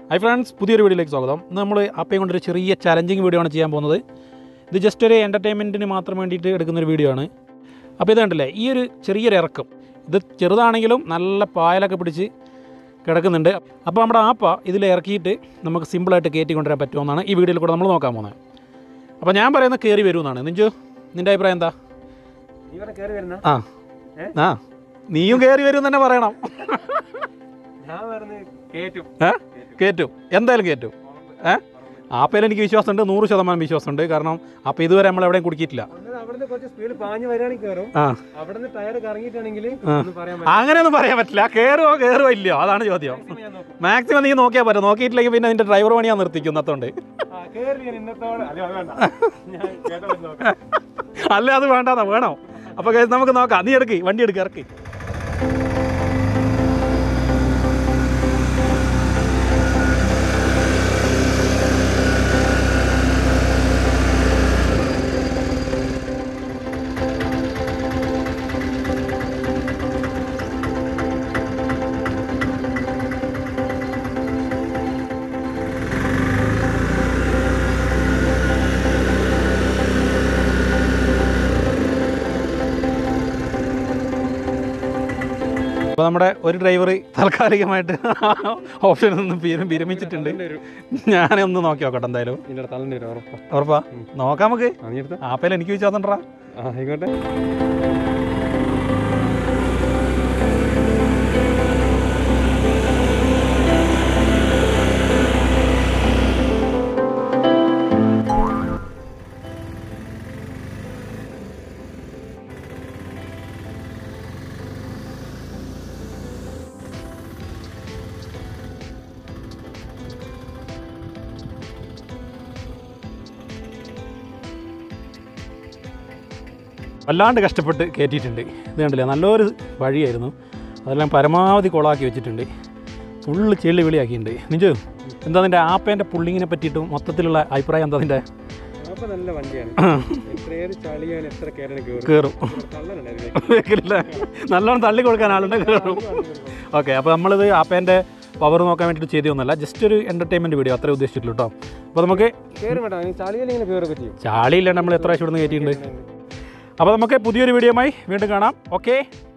Hi friends പുതിയൊരു വീഡിയോയിലേക്ക് സ്വാഗതം ഇന്ന് നമ്മൾ അപ്പയും കൊണ്ടൊരു ചെറിയ ചലഞ്ചിങ് വീഡിയോ ആണ് ചെയ്യാൻ പോകുന്നത് ഇത് ജസ്റ്റ് ഒരു എൻ്റർടൈൻമെൻറ്റിന് മാത്രം വേണ്ടിയിട്ട് എടുക്കുന്നൊരു വീഡിയോ ആണ് അപ്പോൾ ഇത് കണ്ടില്ലേ ഈ ഒരു ചെറിയൊരു ഇറക്കം ഇത് ചെറുതാണെങ്കിലും നല്ല പായലൊക്കെ പിടിച്ച് കിടക്കുന്നുണ്ട് അപ്പോൾ നമ്മുടെ ആപ്പ ഇതിൽ ഇറക്കിയിട്ട് നമുക്ക് സിമ്പിളായിട്ട് കയറ്റി കൊണ്ടുവരാൻ പറ്റുമെന്നാണ് ഈ വീഡിയോയിൽ കൂടെ നമ്മൾ നോക്കാൻ പോകുന്നത് അപ്പോൾ ഞാൻ പറയുന്നത് കയറി വരുമെന്നാണ് നിഞ്ചു നിൻ്റെ അഭിപ്രായം എന്താ ഇവിടെ കയറി വരുന്ന ആ ഏ? ആ നീയും കയറി വരും തന്നെ പറയണം ഞാൻ പറഞ്ഞ് കേറ്റും ഏ കയറ്റും എന്തായാലും കയറ്റും ഏ ആപ്പയിൽ എനിക്ക് വിശ്വാസമുണ്ട് നൂറ് ശതമാനം വിശ്വാസമുണ്ട് കാരണം അപ്പോൾ ഇതുവരെ നമ്മൾ എവിടെയും കുടുക്കിയിട്ടില്ല ഒന്നത് അവിടുന്ന് കുറച്ച് സ്പീഡ് പാഞ്ഞു വരികയാണെങ്കിൽ കയറും ആ അവിടുന്ന് ടയർ കറങ്ങിയിട്ടാണെങ്കിൽ ആ. ഒന്നും പറയാൻ അങ്ങനെയൊന്നും പറയാൻ പറ്റില്ല കയറുമോ കയറുമോ ഇല്ലയോ അതാണ് ചോദ്യം പറ്റില്ല ഞാൻ നോക്കും മാക്സിമം നീ നോക്കിയാൽ പറ്റും നോക്കിയിട്ടില്ലെങ്കിൽ പിന്നെ നിന്റെ ഡ്രൈവർ പണി ഞാൻ നിർത്തിക്കും ഇന്നത്തോണ്ട് ആ കയറി ഞാൻ ഇന്നത്തോടെ അല്ല അത് വേണ്ട ഞാൻ കേട്ടോ നോക്കാം അല്ല അത് വേണ്ടാന്നാ വേണോ അപ്പോൾ guys, നമുക്ക് നോക്കാം നീ എടുക്ക് വണ്ടി എടുക്ക് ഇറക്കി അപ്പോൾ നമ്മുടെ ഒരു ഡ്രൈവർ താൽക്കാലികമായിട്ട് ഓപ്ഷനിൽ നിന്ന് വിര- വിരമിച്ചിട്ടുണ്ട് ഞാനൊന്ന് നോക്കി നോക്കട്ടെ എന്തായാലും നിന്റെ തള്ളി വരും ഉറപ്പാ ഉറപ്പാ നോക്കാം നമുക്ക് ആ നീ എടുത്ത ആപ്പയിൽ എനിക്ക് വിശ്വാസണ്ടാ ആ ആയിക്കോട്ടെ വല്ലാണ്ട് കഷ്ടപ്പെട്ട് കയറ്റിയിട്ടുണ്ട് ഇത് കണ്ടില്ലേ നല്ലൊരു വഴിയായിരുന്നു അതെല്ലാം പരമാവധി കൊളാക്കി വെച്ചിട്ടുണ്ട് ഫുള്ള് ചെള്ളി വിളിയാക്കിയിട്ടുണ്ട് നിജു എന്താ നിൻ്റെ ആപ്പേൻ്റെ പുള്ളിങ്ങിനെ പറ്റിയിട്ട് മൊത്തത്തിലുള്ള അഭിപ്രായം എന്താ നിൻ്റെ അപ്പൊ നല്ല വണ്ടിയാണ് എത്ര ഏത് ചളിയാണ് എത്ര കയറണ കയറും കയറും തള്ളനുണ്ടായിരുന്നു വെക്കില്ല നല്ലോണം തള്ളി കൊടുക്കാൻ ആളുണ്ട് കയറും ഓക്കെ അപ്പോൾ നമ്മളിത് ആപ്പേൻ്റെ പവർ നോക്കാൻ വേണ്ടിയിട്ട് ചെയ്തൊന്നുമല്ല ജസ്റ്റ് ഒരു എൻ്റർടൈൻമെൻറ്റ് വീഡിയോ അത്രേ ഉദ്ദേശിച്ചിട്ടുള്ളൂ കേട്ടോ അപ്പോൾ നമുക്ക് കയറും കേട്ടോ ചളിയിൽ ഇങ്ങനെ കയറൊക്കെ ചെയ്യും ചാളിയില്ലാണ്ട് നമ്മൾ എത്ര പ്രാവശ്യം ഇവിടുന്ന് കയറ്റിയിട്ടുണ്ട് അപ്പോൾ നമുക്ക് പുതിയൊരു വീഡിയോയുമായി വീണ്ടും കാണാം ഓക്കെ